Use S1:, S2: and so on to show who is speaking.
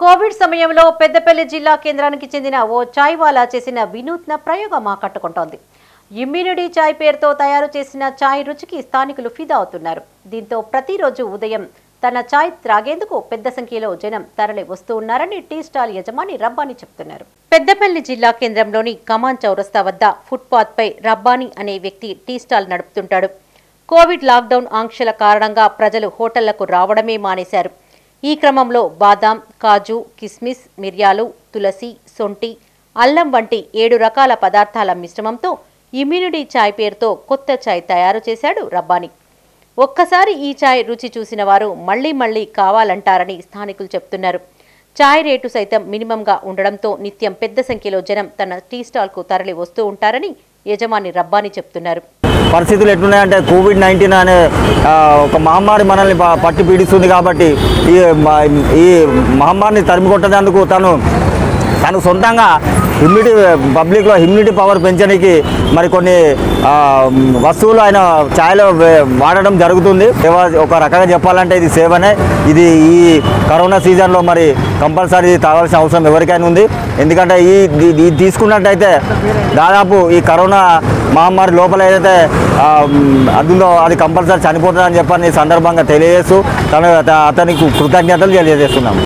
S1: Covid సమయంలో పెద్దపల్లి జిల్లా కేంద్రానికి చెందిన ఓ చాయ్ వాలా చేసిన వినూత్న ప్రయోగం ఆకట్టుకుంటోంది ఇమ్యూనిటీ చాయ్ పేరుతో తయారు చేసిన చాయ్ రుచికి స్థానికులు ఫిదా అవుతున్నారు దీంతో ప్రతిరోజు ఉదయం తన చాయ్ త్రాగేందుకు పెద్ద సంఖ్యలో జనం తరలి వస్తూ ఉన్నారని టీ స్టాల్ యజమాని రబ్బాని చెప్తున్నారు పెద్దపల్లి జిల్లా కేంద్రంలోని కమాన్ చౌరస్తా వద్ద ఫుట్పాత్ పై రబ్బాని అనే వ్యక్తి టీ స్టాల్ నడుపుతుంటాడు కోవిడ్ లాక్డౌన్ ఆంక్షల కారణంగా ప్రజలు హోటళ్లకు రావడమే మానేశారు ఈ క్రమంలో బాదాం కాజు కిస్మిస్ మిరియాలు తులసి సొంటి అల్లం వంటి ఏడు రకాల పదార్థాల మిశ్రమంతో ఇమ్యూనిటీ చాయ్ పేరుతో కొత్త చాయ్ తయారు చేశాడు రబ్బాని ఒక్కసారి ఈ చాయ్ రుచి చూసిన వారు మళ్లీ మళ్లీ కావాలంటారని స్థానికులు చెప్తున్నారు చాయ్ రేటు సైతం మినిమంగా ఉండడంతో నిత్యం పెద్ద సంఖ్యలో జనం తన టీ స్టాల్కు తరలి వస్తూ ఉంటారని యజమాని రబ్బాని చెప్తున్నారు
S2: పరిస్థితులు ఎట్లున్నాయంటే కోవిడ్ నైన్టీన్ అనే ఆ, ఒక మహమ్మారి మనల్ని ప- పట్టి పీడిస్తుంది కాబట్టి ఈ మ- ఈ మహమ్మారిని తరిమి కొట్టేందుకు తను తను సొంతంగా ఇమ్యూనిటీ పబ్లిక్లో ఇమ్యూనిటీ పవర్ పెంచడానికి మరి కొన్ని ఆ, వస్తువులు ఆయన ఛాయ్లో వే- వాడడం జరుగుతుంది సేవ ఒక రకంగా చెప్పాలంటే ఇది సేవనే ఇది ఈ కరోనా సీజన్లో మరి కంపల్సరీ తాగాల్సిన అవసరం ఎవరికైనా ఉంది ఎందుకంటే ఈ ఇది- ఇది తీసుకున్నట్టయితే దాదాపు ఈ కరోనా మహమ్మారి లోపల ఏదైతే ఆ, మ్, అది ఉందో అది కంపల్సరీ చనిపోతుందని చెప్పని ఈ సందర్భంగా తెలియజేస్తూ తన అతనికి కృతజ్ఞతలు తెలియజేస్తున్నాం